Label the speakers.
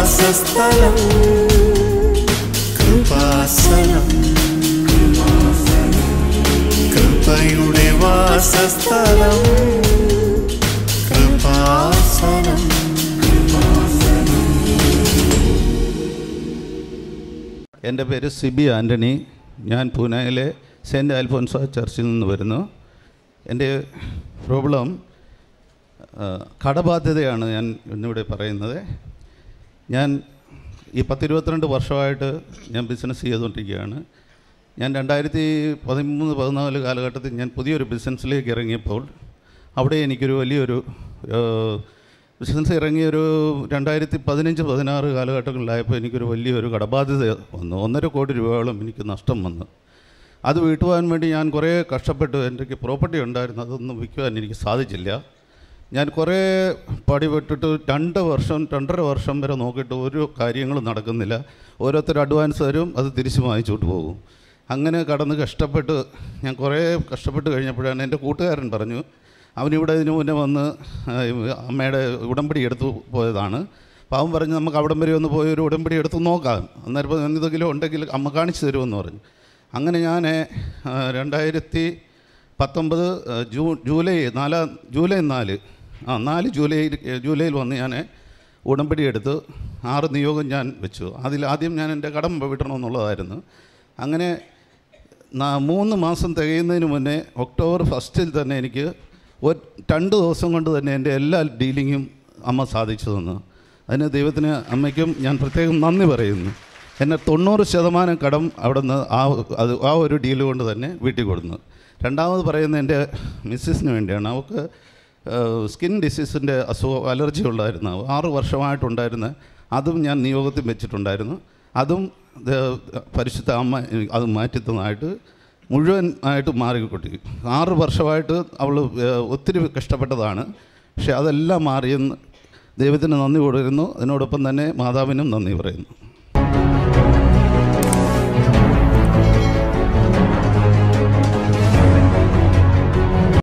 Speaker 1: വാസസ്ഥലം കൃപാസനം കൃപയുടെ വാസസ്ഥലം കൃപാസനം
Speaker 2: എൻ്റെ പേര് സിബി ആൻ്റണി ഞാൻ പൂനെയിലെ സെൻറ്റ് ആൽഫോൻസോ ചർച്ചിൽ നിന്ന് വരുന്നു എൻ്റെ പ്രോബ്ലം ആ, കടബാധ്യതയാണ് ഞാൻ ഇന്നിവിടെ പറയുന്നത് ഞാൻ ഈ പത്തിരുപത്തിരണ്ട് വർഷമായിട്ട് ഞാൻ ബിസിനസ് ചെയ്തുകൊണ്ടിരിക്കുകയാണ് ഞാൻ രണ്ടായിരത്തി പതിമൂന്ന് പതിനാല് കാലഘട്ടത്തിൽ ഞാൻ പുതിയൊരു ബിസിനസ്സിലേക്ക് ഇറങ്ങിയപ്പോൾ അവിടെ എനിക്കൊരു വലിയൊരു ബിസിനസ് ഇറങ്ങിയൊരു രണ്ടായിരത്തി പതിനഞ്ച് പതിനാറ് കാലഘട്ടങ്ങളിലായപ്പോൾ എനിക്കൊരു വലിയൊരു കടബാധ്യത വന്നു ഒന്നര കോടി രൂപയോളം എനിക്ക് നഷ്ടം വന്നു അത് വീട്ടുവാൻ വേണ്ടി ഞാൻ കുറേ കഷ്ടപ്പെട്ടു എൻ്റെ പ്രോപ്പർട്ടി ഉണ്ടായിരുന്നു അതൊന്നും വിൽക്കുവാൻ എനിക്ക് സാധിച്ചില്ല ഞാൻ കുറേ പടിപെട്ടിട്ട് രണ്ട് വർഷം രണ്ടര വർഷം വരെ നോക്കിയിട്ട് ഒരു കാര്യങ്ങളും നടക്കുന്നില്ല ഓരോരുത്തർ അഡ്വാൻസ് തരും അത് തിരിച്ച് വാങ്ങിച്ചോട്ട് പോകും അങ്ങനെ കടന്ന് കഷ്ടപ്പെട്ട് ഞാൻ കുറേ കഷ്ടപ്പെട്ട് കഴിഞ്ഞപ്പോഴാണ് എൻ്റെ കൂട്ടുകാരൻ പറഞ്ഞു അവനിവിടെ ഇതിനു മുന്നേ വന്ന് ആ, അമ്മയുടെ ഉടമ്പടി എടുത്തു പോയതാണ് അപ്പോൾ അവൻ പറഞ്ഞു നമുക്ക് അവിടം വരെ ഒന്ന് പോയി ഒരു ഉടമ്പടി എടുത്ത് നോക്കാം അന്നേരം ഇപ്പോൾ എന്തെങ്കിലും ഉണ്ടെങ്കിൽ അമ്മ കാണിച്ചു തരുമെന്ന് പറഞ്ഞു അങ്ങനെ ഞാൻ ആ, രണ്ടായിരത്തി പത്തൊമ്പത് ആ, ജൂ ജൂലൈ നാലാം ജൂലൈ നാല് ആ നാല് ജൂലൈ ജൂലൈയിൽ വന്ന് ഞാൻ ഉടമ്പടി എടുത്ത് ആറ് നിയോഗം ഞാൻ വെച്ചു അതിൽ ആദ്യം ഞാൻ എൻ്റെ കടം വിട്ടണമെന്നുള്ളതായിരുന്നു അങ്ങനെ നാ- മൂന്ന് മാസം തികയുന്നതിന് മുന്നേ ഒക്ടോബർ ഫസ്റ്റിൽ തന്നെ എനിക്ക് ഒരു രണ്ട് ദിവസം കൊണ്ട് തന്നെ എൻ്റെ എല്ലാ ഡീലിങ്ങും അമ്മ സാധിച്ചു തന്നു അതിന് ദൈവത്തിന് അമ്മയ്ക്കും ഞാൻ പ്രത്യേകം നന്ദി പറയുന്നു എന്നെ തൊണ്ണൂറ് ശതമാനം കടം അവിടെ നിന്ന് ആ അത് ആ ഒരു ഡീൽ കൊണ്ട് തന്നെ വീട്ടിൽ കൊടുന്നു രണ്ടാമത് പറയുന്നത് എൻ്റെ മിസ്സിസിന് വേണ്ടിയാണ് അവൾക്ക് സ്കിൻ ഡിസീസിൻ്റെ അസുഖം അലർജി ഉണ്ടായിരുന്നു ആറ് വർഷമായിട്ടുണ്ടായിരുന്ന അതും ഞാൻ നിയോഗത്തിൽ വെച്ചിട്ടുണ്ടായിരുന്നു അതും ദ- പരിശുദ്ധ അമ്മ എനിക്ക് അത് മാറ്റിത്തന്നായിട്ട് മുഴുവൻ ആയിട്ട് മാറിക്കൊട്ടി ആറ് വർഷമായിട്ട് അവൾ ഒത്തിരി കഷ്ടപ്പെട്ടതാണ് പക്ഷെ അതെല്ലാം മാറിയെന്ന് ദൈവത്തിന് നന്ദി കൊടുക്കുന്നു അതിനോടൊപ്പം തന്നെ മാതാവിനും നന്ദി പറയുന്നു